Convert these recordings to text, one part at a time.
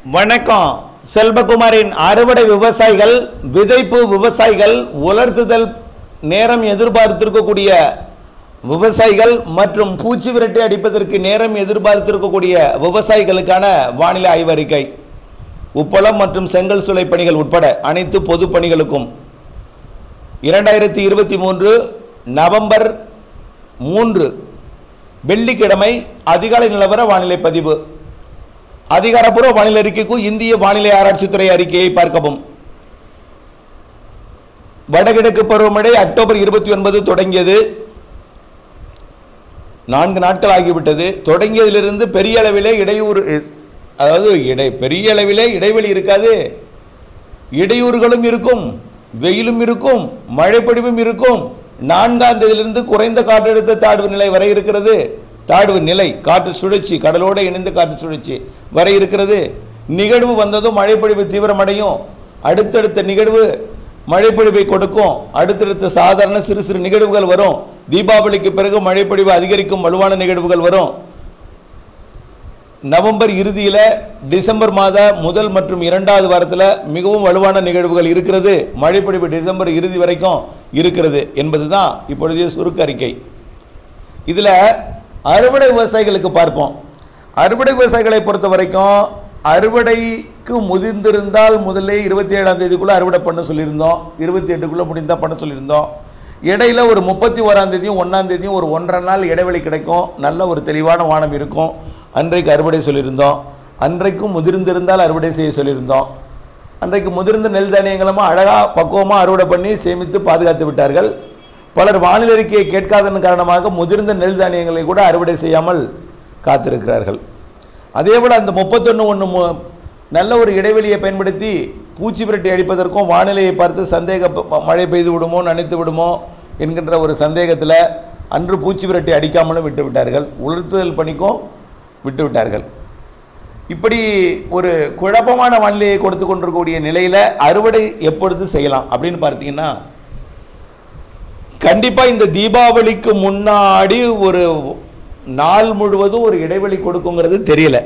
வணக்கம் செல்வகுமாரின் அறுவடை விவசாயிகள் விதைப்பு விவசாயிகள் உலர்த்துதல் நேரம் எதிர்பார்த்திருக்கக்கூடிய விவசாயிகள் மற்றும் பூச்சி விரட்டி அடிப்பதற்கு நேரம் எதிர்பார்த்திருக்கக்கூடிய விவசாயிகளுக்கான வானிலை ஆய்வறிக்கை உப்பளம் மற்றும் செங்கல் சூளை பணிகள் உட்பட அனைத்து பொது பணிகளுக்கும் இரண்டாயிரத்தி இருபத்தி மூன்று நவம்பர் மூன்று வெள்ளிக்கிழமை அதிகாலை நிலவர வானிலை பதிவு அதிகாரப்பூர்வ வானிலை அறிக்கைக்கும் இந்திய வானிலை ஆராய்ச்சித்துறை அறிக்கையை பார்க்கவும் வடகிழக்கு பருவமழை அக்டோபர் இருபத்தி ஒன்பது தொடங்கியது நான்கு நாட்கள் ஆகிவிட்டது தொடங்கியதிலிருந்து பெரிய அளவிலே இடையூறு அதாவது இடை பெரிய அளவிலே இடைவெளி இருக்காது இடையூறுகளும் இருக்கும் வெயிலும் இருக்கும் மழைப்பொழிவும் இருக்கும் நான்காம் தேதியிலிருந்து குறைந்த காற்றழுத்த தாழ்வு நிலை வரை இருக்கிறது தாழ்வு நிலை காற்று சுழற்சி கடலோடு இணைந்து காற்று சுழற்சி வரை இருக்கிறது நிகழ்வு வந்ததும் மழைப்பொழிவு தீவிரமடையும் அடுத்தடுத்த நிகழ்வு மழைப்பொழிவை கொடுக்கும் அடுத்தடுத்த சாதாரண சிறு சிறு நிகழ்வுகள் வரும் தீபாவளிக்கு பிறகு மழைப்பொழிவு அதிகரிக்கும் வலுவான நிகழ்வுகள் வரும் நவம்பர் இறுதியில் டிசம்பர் மாத முதல் மற்றும் இரண்டாவது வாரத்தில் மிகவும் வலுவான நிகழ்வுகள் இருக்கிறது மழைப்பொழிவு டிசம்பர் இறுதி வரைக்கும் இருக்கிறது என்பது தான் இப்பொழுதைய சுருக்க அறிக்கை இதில் அறுவடை விவசாயிகளுக்கு பார்ப்போம் அறுவடை விவசாயிகளை பொறுத்த வரைக்கும் அறுவடைக்கு முதிர்ந்திருந்தால் முதல்ல இருபத்தி ஏழாம் தேதிக்குள்ளே அறுவடை பண்ண சொல்லியிருந்தோம் இருபத்தி எட்டுக்குள்ளே முடிந்தால் பண்ண சொல்லியிருந்தோம் இடையில ஒரு முப்பத்தி ஓராம் தேதியும் ஒன்றாம் தேதியும் ஒரு ஒன்றரை நாள் இடைவெளி கிடைக்கும் நல்ல ஒரு தெளிவான வானம் இருக்கும் அன்றைக்கு அறுவடை சொல்லியிருந்தோம் அன்றைக்கும் முதிர்ந்திருந்தால் அறுவடை செய்ய சொல்லியிருந்தோம் அன்றைக்கு முதிர்ந்த நெல் தானியங்களும் அழகாக பக்குவமாக அறுவடை பண்ணி சேமித்து பாதுகாத்து விட்டார்கள் பலர் வானிலை அறிக்கையை கேட்காததன் காரணமாக முதிர்ந்த நெல் தானியங்களை கூட அறுவடை செய்யாமல் காத்திருக்கிறார்கள் அதேபோல் அந்த முப்பத்தொன்று ஒன்று நல்ல ஒரு இடைவெளியை பயன்படுத்தி பூச்சி விரட்டி அடிப்பதற்கும் வானிலையை பார்த்து சந்தேக ப- மழை பெய்து விடுமோ நனைத்து விடுமோ என்கின்ற ஒரு சந்தேகத்தில் அன்று பூச்சி விரட்டி அடிக்காமலும் விட்டு விட்டார்கள் உலர்த்துதல் பணிக்கும் விட்டு விட்டார்கள் இப்படி ஒரு குழப்பமான வானிலையை கொடுத்து கொண்டிருக்கக்கூடிய நிலையில் அறுவடை எப்பொழுது செய்யலாம் அப்படின்னு பார்த்தீங்கன்னா கண்டிப்பாக இந்த தீபாவளிக்கு முன்னாடி ஒரு நாள் முழுவதும் ஒரு இடைவெளி கொடுக்குங்கிறது தெரியல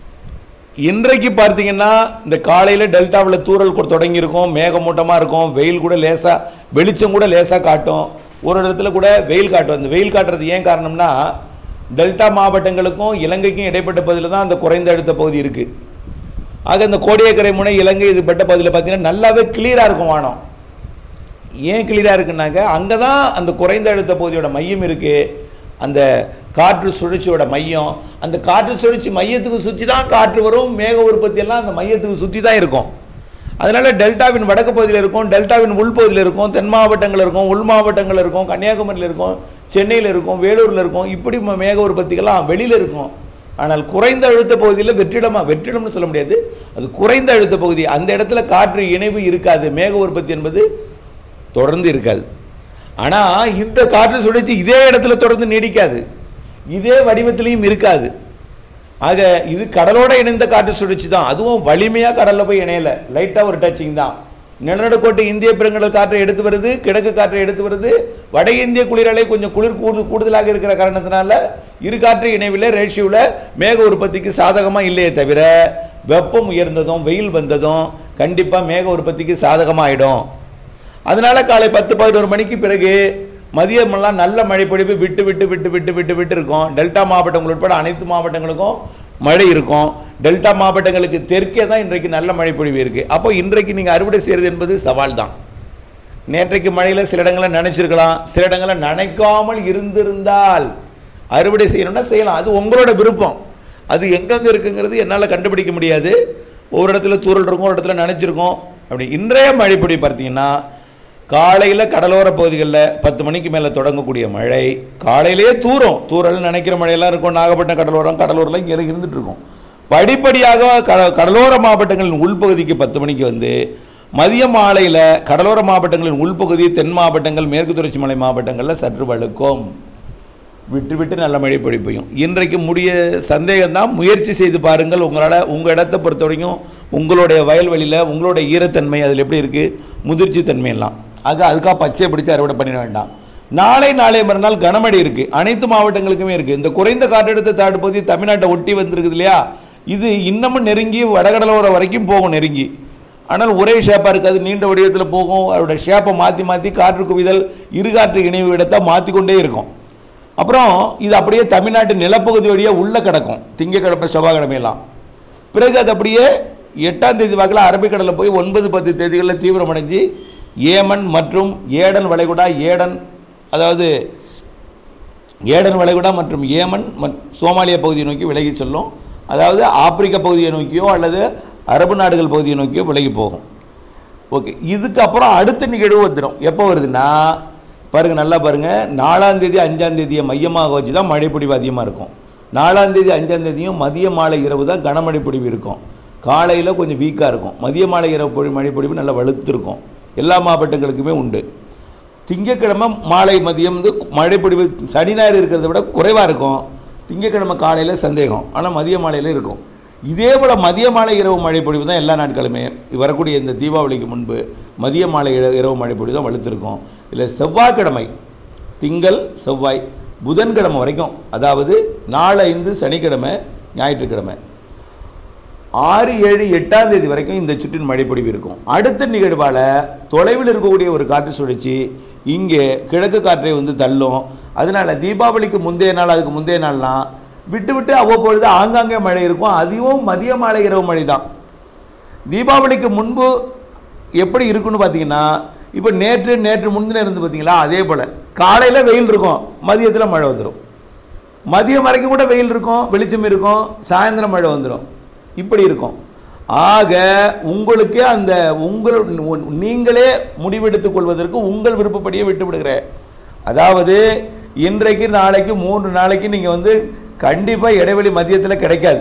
இன்றைக்கு பார்த்தீங்கன்னா இந்த காலையில் டெல்டாவில் தூறல் கொ- தொடங்கியிருக்கும் மேகமூட்டமாக இருக்கும் வெயில் கூட லேசாக வெளிச்சம் கூட லேசாக காட்டும் ஒரு இடத்துல கூட வெயில் காட்டும் அந்த வெயில் காட்டுறது ஏன் காரணம்னா டெல்டா மாவட்டங்களுக்கும் இலங்கைக்கும் இடைப்பட்ட பகுதியில் தான் அந்த குறைந்த அழுத்த பகுதி இருக்குது ஆக இந்த கோடியக்கரை முனை இலங்கை இது பட்ட பகுதியில் பார்த்தீங்கன்னா நல்லாவே கிளியராக இருக்கும் வானம் ஏன் கிளியராக இருக்குன்னாக்க அங்கே தான் அந்த குறைந்த அழுத்த பகுதியோட மையம் இருக்குது அந்த காற்று சுழற்சியோட மையம் அந்த காற்று சுழற்சி மையத்துக்கு சுற்றி தான் காற்று வரும் மேக உற்பத்தி எல்லாம் அந்த மையத்துக்கு சுற்றி தான் இருக்கும் அதனால் டெல்டாவின் வடக்கு பகுதியில் இருக்கும் டெல்டாவின் உள்பகுதியில் இருக்கும் தென் மாவட்டங்கள் இருக்கும் உள் மாவட்டங்கள் இருக்கும் கன்னியாகுமரியில் இருக்கும் சென்னையில் இருக்கும் வேலூரில் இருக்கும் இப்படி ம- மேக உற்பத்திகள்லாம் வெளியில் இருக்கும் ஆனால் குறைந்த அழுத்த பகுதியில் வெற்றிடமாக வெற்றிடம்னு சொல்ல முடியாது அது குறைந்த அழுத்த பகுதி அந்த இடத்துல காற்று இணைவு இருக்காது மேக உற்பத்தி என்பது தொடர்ந்து இருக்காது ஆனால் இந்த காற்று சுழற்சி இதே இடத்துல தொடர்ந்து நீடிக்காது இதே வடிவத்திலையும் இருக்காது ஆக இது கடலோட இணைந்த காற்று சுழற்சி தான் அதுவும் வலிமையாக கடலில் போய் இணையலை லைட்டாக ஒரு டச்சிங் தான் நிலநடுக்கோட்டை இந்திய பெருங்கடல் காற்றை எடுத்து வருது கிழக்கு காற்றை எடுத்து வருது வட இந்திய குளிரலை கொஞ்சம் குளிர் கூடு கூடுதலாக இருக்கிற காரணத்தினால இரு காற்று இணைவில் ரேஷியோவில் மேக உற்பத்திக்கு சாதகமாக இல்லையே தவிர வெப்பம் உயர்ந்ததும் வெயில் வந்ததும் கண்டிப்பாக மேக உற்பத்திக்கு சாதகமாக ஆயிடும் அதனால காலை பத்து பதினோரு மணிக்கு பிறகு மதியமெல்லாம் நல்ல மழை பொழிவு விட்டு விட்டு விட்டு விட்டு விட்டு விட்டு இருக்கும் டெல்டா மாவட்டங்கள் உட்பட அனைத்து மாவட்டங்களுக்கும் மழை இருக்கும் டெல்டா மாவட்டங்களுக்கு தெற்கே தான் இன்றைக்கு நல்ல மழை பொழிவு இருக்குது அப்போ இன்றைக்கு நீங்கள் அறுவடை செய்கிறது என்பது சவால் தான் நேற்றைக்கு மழையில் சில இடங்களில் நினைச்சிருக்கலாம் சில இடங்களில் நினைக்காமல் இருந்திருந்தால் அறுவடை செய்யணும்னா செய்யலாம் அது உங்களோட விருப்பம் அது எங்கெங்கே இருக்குங்கிறது என்னால் கண்டுபிடிக்க முடியாது ஒரு இடத்துல தூறல் இருக்கும் ஒரு இடத்துல நினைச்சிருக்கோம் அப்படி இன்றைய மழைப்பொடி பார்த்தீங்கன்னா காலையில் கடலோர பகுதிகளில் பத்து மணிக்கு மேலே தொடங்கக்கூடிய மழை காலையிலேயே தூரும் தூறல் நினைக்கிற மழையெல்லாம் இருக்கும் நாகப்பட்டினம் கடலோரம் கடலூரில் இங்கே இருந்துட்டு இருக்கும் படிப்படியாக கட கடலோர மாவட்டங்களின் உள்பகுதிக்கு பத்து மணிக்கு வந்து மதிய மாலையில் கடலோர மாவட்டங்களின் உள்பகுதி தென் மாவட்டங்கள் மேற்கு தொடர்ச்சி மலை மாவட்டங்களில் சற்று வழுக்கும் விட்டு விட்டு நல்ல மழை பொழி பெய்யும் இன்றைக்கு முடிய சந்தேகம்தான் முயற்சி செய்து பாருங்கள் உங்களால் உங்கள் இடத்தை பொறுத்த வரைக்கும் உங்களுடைய வயல்வெளியில் உங்களுடைய ஈரத்தன்மை அதில் எப்படி இருக்குது முதிர்ச்சி தன்மை எல்லாம் ஆக அதுக்காக பச்சையை பிடிச்சு அறுவடை பண்ணிட வேண்டாம் நாளை நாளை மறுநாள் கனமழை இருக்குது அனைத்து மாவட்டங்களுக்குமே இருக்குது இந்த குறைந்த காற்றழுத்த தாழ்வு பகுதி தமிழ்நாட்டை ஒட்டி வந்திருக்குது இல்லையா இது இன்னமும் நெருங்கி வடகடலோரம் வரைக்கும் போகும் நெருங்கி ஆனால் ஒரே ஷேப்பாக இருக்காது நீண்ட வடிவத்தில் போகும் அதோட ஷேப்பை மாற்றி மாற்றி காற்று குவிதல் இருகாற்று இணைவு இடத்தை மாற்றிக்கொண்டே இருக்கும் அப்புறம் இது அப்படியே தமிழ்நாட்டு நிலப்பகுதி வழியாக உள்ளே கிடக்கும் திங்கக்கிழமை செவ்வாய்க்கிழமையெல்லாம் பிறகு அது அப்படியே எட்டாம் தேதி வாக்கில் அரபிக்கடலில் போய் ஒன்பது பத்து தேதிகளில் தீவிரமடைஞ்சு ஏமன் மற்றும் ஏடன் வளைகுடா ஏடன் அதாவது ஏடன் வளைகுடா மற்றும் ஏமன் மற் சோமாலியா பகுதியை நோக்கி விலகி செல்லும் அதாவது ஆப்பிரிக்க பகுதியை நோக்கியோ அல்லது அரபு நாடுகள் பகுதியை நோக்கியோ விலகி போகும் ஓகே இதுக்கப்புறம் அடுத்த நிகழ்வு வந்துடும் எப்போ வருதுன்னா பாருங்கள் நல்லா பாருங்கள் நாலாம் தேதி அஞ்சாம் தேதியை மையமாக வச்சு தான் மழைப்பொழிவு அதிகமாக இருக்கும் நாலாம் தேதி அஞ்சாம் தேதியும் மதிய மாலை இரவு தான் கனமழை பொழிவு இருக்கும் காலையில் கொஞ்சம் வீக்காக இருக்கும் மதிய மாலை இரவு பொழி மழைப்பொழிவு நல்லா வலுத்திருக்கும் எல்லா மாவட்டங்களுக்குமே உண்டு திங்கக்கிழமை மாலை மதியம் வந்து மழைப்பொழிவு சனி ஞாயிறு இருக்கிறத விட குறைவாக இருக்கும் திங்கக்கிழமை காலையில் சந்தேகம் ஆனால் மதிய மாலையில் இருக்கும் இதே போல் மதிய மாலை இரவு மழைப்பொழிவு தான் எல்லா நாட்களுமே வரக்கூடிய இந்த தீபாவளிக்கு முன்பு மதிய மாலை இர- இரவு மழைப்பொழிவு தான் வலுத்திருக்கும் இதில் செவ்வாய்க்கிழமை திங்கள் செவ்வாய் புதன்கிழமை வரைக்கும் அதாவது நாலஞ்சு சனிக்கிழமை ஞாயிற்றுக்கிழமை ஆறு ஏழு எட்டாம் தேதி வரைக்கும் இந்த சுற்றின் மழைப்பொழிவு இருக்கும் அடுத்த நிகழ்வால் தொலைவில் இருக்கக்கூடிய ஒரு காற்று சுழற்சி இங்கே கிழக்கு காற்றை வந்து தள்ளும் அதனால தீபாவளிக்கு முந்தைய நாள் அதுக்கு முந்தைய நாள்லாம் விட்டு விட்டு அவ்வப்பொழுது ஆங்காங்கே மழை இருக்கும் அதுவும் மதிய மாலை இரவு மழை தான் தீபாவளிக்கு முன்பு எப்படி இருக்குன்னு பார்த்தீங்கன்னா இப்போ நேற்று நேற்று முன்தினம் இருந்து பார்த்தீங்களா அதே போல் காலையில் வெயில் இருக்கும் மதியத்தில் மழை வந்துடும் மதியம் வரைக்கும் கூட வெயில் இருக்கும் வெளிச்சம் இருக்கும் சாயந்தரம் மழை வந்துடும் இப்படி இருக்கும் ஆக உங்களுக்கே அந்த உங்கள் நீங்களே முடிவெடுத்துக் கொள்வதற்கு உங்கள் விருப்பப்படியே விட்டு விடுகிறேன் அதாவது இன்றைக்கு நாளைக்கு மூன்று நாளைக்கு நீங்கள் வந்து கண்டிப்பாக இடைவெளி மதியத்தில் கிடைக்காது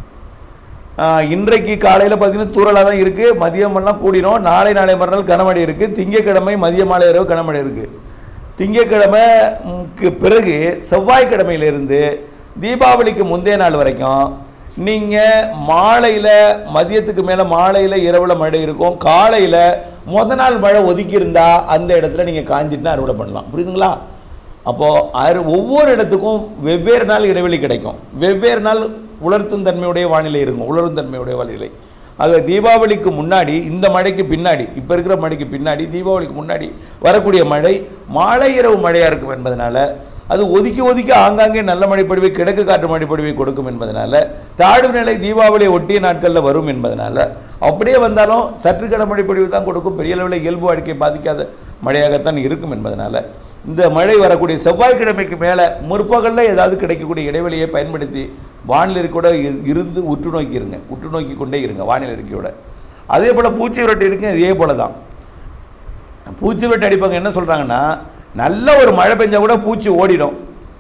ஆஹ், இன்றைக்கு காலையில் பார்த்தீங்கன்னா தூரலாக தான் இருக்குது மதியமெல்லாம் கூடிரும் நாளை நாளை மறுநாள் கனமழை இருக்குது திங்கக்கிழமை மதிய மாலை இரவு கனமழை இருக்குது திங்கக்கிழமைக்கு பிறகு செவ்வாய்க்கிழமையிலிருந்து தீபாவளிக்கு முந்தைய நாள் வரைக்கும் நீங்கள் மாலையில் மதியத்துக்கு மேலே மாலையில் இரவில் மழை இருக்கும் காலையில் முத நாள் மழை ஒதுக்கி இருந்தா அந்த இடத்துல நீங்கள் காஞ்சிட்டுனா அறுவடை பண்ணலாம் புரியுதுங்களா அப்போது அரு ஒவ்வொரு இடத்துக்கும் வெவ்வேறு நாள் இடைவெளி கிடைக்கும் வெவ்வேறு நாள் உலர்த்தும் தன்மையுடைய வானிலை இருக்கும் உலரும் தன்மையுடைய வானிலை ஆக தீபாவளிக்கு முன்னாடி இந்த மழைக்கு பின்னாடி இப்போ இருக்கிற மழைக்கு பின்னாடி தீபாவளிக்கு முன்னாடி வரக்கூடிய மழை மாலை இரவு மழையாக இருக்கும் என்பதனால அது ஒதுக்கி ஒதுக்கி ஆங்காங்கே நல்ல மழைப்பொழிவை கிழக்கு காற்று மழைப்பொழிவை கொடுக்கும் என்பதனால தாழ்வு நிலை தீபாவளியை ஒட்டிய நாட்களில் வரும் என்பதனால அப்படியே வந்தாலும் சற்று கனமழை பொழிவு தான் கொடுக்கும் பெரிய அளவில் இயல்பு வாழ்க்கை பாதிக்காத மழையாகத்தான் இருக்கும் என்பதனால இந்த மழை வரக்கூடிய செவ்வாய்க்கிழமைக்கு மேலே முற்பகலில் ஏதாவது கிடைக்கக்கூடிய இடைவெளியை பயன்படுத்தி வானிலை கூட இ- இருந்து உற்று நோக்கி இருங்க உற்று நோக்கி கொண்டே இருங்க வானிலை இருக்கையோட அதே போல் பூச்சி விரட்டி இருக்கு இதே போல தான் பூச்சி விரட்டி அடிப்பாங்க என்ன சொல்கிறாங்கன்னா நல்ல ஒரு மழை பெஞ்சா கூட பூச்சி ஓடிடும்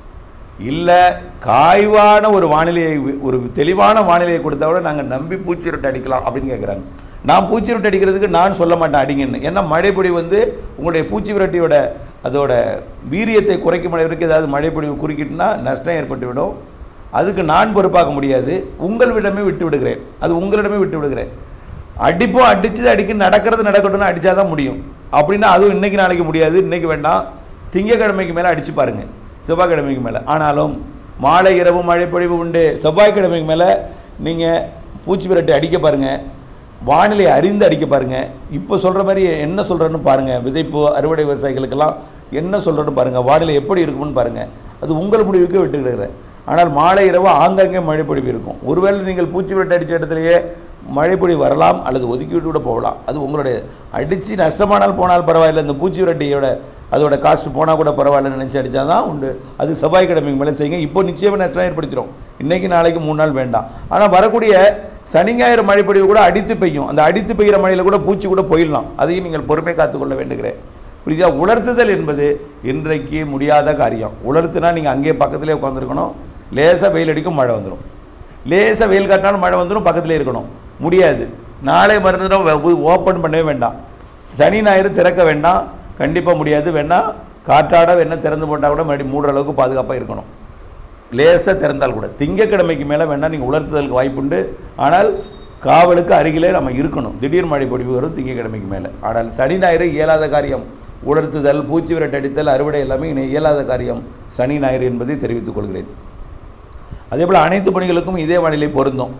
இல்லை காய்வான ஒரு வானிலையை வி- ஒரு தெளிவான வானிலையை கொடுத்தா கூட நாங்கள் நம்பி பூச்சி விரட்டு அடிக்கலாம் அப்படின்னு கேட்குறாங்க நான் பூச்சி விரட்டு அடிக்கிறதுக்கு நான் சொல்ல மாட்டேன் அடிங்கன்னு ஏன்னா மழைப்பொடி வந்து உங்களுடைய பூச்சி விரட்டியோட அதோட வீரியத்தை குறைக்கும் அளவிற்கு ஏதாவது மழைப்பொழிவு குறுக்கிட்டுனா நஷ்டம் ஏற்பட்டுவிடும் அதுக்கு நான் பொறுப்பாக்க முடியாது உங்களிடமே விட்டு விடுகிறேன் அது உங்களிடமே விட்டு விடுகிறேன் அடிப்போம் அடிச்சது அடிக்க நடக்கிறது நடக்கட்டும்னு அடித்தா தான் முடியும் அப்படின்னா அதுவும் இன்னைக்கு நாளைக்கு முடியாது இன்னைக்கு வேண்டாம் திங்கக்கிழமைக்கு மேலே அடிச்சு பாருங்க செவ்வாய்க்கிழமைக்கு மேலே ஆனாலும் மாலை இரவு மழைப்பொழிவு உண்டு செவ்வாய்க்கிழமைக்கு மேலே நீங்கள் பூச்சி விரட்டி அடிக்க பாருங்கள் வானிலை அறிந்து அடிக்க பாருங்கள் இப்போ சொல்கிற மாதிரி என்ன சொல்கிறேன்னு பாருங்கள் விதைப்பு அறுவடை விவசாயிகளுக்கெல்லாம் என்ன சொல்கிறேன்னு பாருங்கள் வானிலை எப்படி இருக்கும்னு பாருங்கள் அது உங்கள் முடிவுக்கு விட்டுக்கிடுகிறேன் ஆனால் மாலை இரவு ஆங்காங்கே மழைப்பொழிவு இருக்கும் ஒருவேளை நீங்கள் பூச்சி விரட்டு அடித்த இடத்துலையே மழைப்பொழி வரலாம் அல்லது ஒதுக்கி விட்டு கூட போகலாம் அது உங்களுடைய அடித்து நஷ்டமானால் போனால் பரவாயில்லை இந்த பூச்சி விரட்டியோட அதோட காஸ்ட் போனால் கூட பரவாயில்லன்னு நினச்சி அடித்தா தான் உண்டு அது செவ்வாய்க்கிழமைக்கு மேலே செய்யுங்க இப்போ நிச்சயமாக நஷ்டம் ஏற்படுத்திடும் இன்றைக்கி நாளைக்கு மூணு நாள் வேண்டாம் ஆனால் வரக்கூடிய சனி ஞாயிறு மழைப்பொழிவு கூட அடித்து பெய்யும் அந்த அடித்து பெய்கிற மழையில் கூட பூச்சி கூட போயிடலாம் அதையும் நீங்கள் பொறுமை காத்துக்கொள்ள வேண்டுகிறேன் புரியுதா உலர்த்துதல் என்பது இன்றைக்கு முடியாத காரியம் உலர்த்துனா நீங்கள் அங்கேயே பக்கத்திலே உட்காந்துருக்கணும் லேசாக வெயில் அடிக்கும் மழை வந்துடும் லேசாக வெயில் காட்டினாலும் மழை வந்துடும் பக்கத்திலே இருக்கணும் முடியாது நாளை மறுநாள் ஓப்பன் பண்ணவே வேண்டாம் சனி ஞாயிறு திறக்க வேண்டாம் கண்டிப்பாக முடியாது வேணால் காற்றாட வேணா திறந்து போட்டால் கூட மறுபடியும் மூடுற அளவுக்கு பாதுகாப்பாக இருக்கணும் லேசாக திறந்தால் கூட திங்கக்கிழமைக்கு மேலே வேணால் நீங்கள் உலர்த்துதலுக்கு வாய்ப்புண்டு ஆனால் காவலுக்கு அருகிலே நம்ம இருக்கணும் திடீர் மழை பொழிவு வரும் திங்கக்கிழமைக்கு மேலே ஆனால் சனி ஞாயிறு இயலாத காரியம் உலர்த்துதல் பூச்சி விரட்டு அடித்தல் அறுவடை எல்லாமே இனி இயலாத காரியம் சனி ஞாயிறு என்பதை தெரிவித்துக் கொள்கிறேன் அதே போல் அனைத்து பணிகளுக்கும் இதே வானிலை பொருந்தும்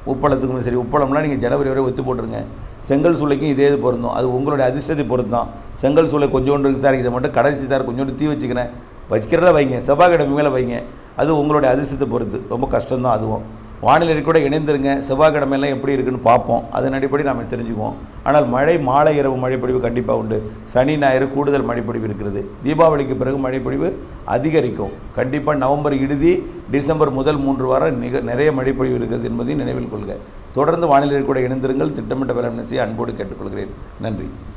உப்பளத்துக்கும் சரி உப்பளம்லாம் நீங்கள் ஜனவரி வரை ஒத்து போட்டுருங்க செங்கல் சூளைக்கும் இதே இது பொருந்தும் அது உங்களுடைய அதிர்ஷ்டத்தை பொறுத்து தான் செங்கல் சூளை கொஞ்சோண்டு இருக்குது சார் இதை மட்டும் கடைசி சார் கொஞ்சோண்டு தீ வச்சுக்கிறேன் வைக்கிறதா வைங்க செவ்வாய்க்கிழமை மேலே வைங்க அது உங்களுடைய அதிர்ஷ்டத்தை பொறுத்து ரொம்ப கஷ்டம்தான் அதுவும் வானிலை கூட இணைந்திருங்க செவ்வாய்க்கிழமையெல்லாம் எப்படி இருக்குன்னு பார்ப்போம் அதன் அடிப்படை நாம் தெரிஞ்சுக்குவோம் ஆனால் மழை மாலை இரவு மழைப்பொழிவு கண்டிப்பாக உண்டு சனி ஞாயிறு கூடுதல் மழைப்பொழிவு இருக்கிறது தீபாவளிக்கு பிறகு மழைப்பொழிவு அதிகரிக்கும் கண்டிப்பாக நவம்பர் இறுதி டிசம்பர் முதல் மூன்று வாரம் மிக நிறைய மழைப்பொழிவு இருக்கிறது என்பதையும் நினைவில் கொள்க தொடர்ந்து வானிலை கூட இணைந்திருங்கள் திட்டமிட்ட வேளாண்மை செய்ய அன்போடு கேட்டுக்கொள்கிறேன் நன்றி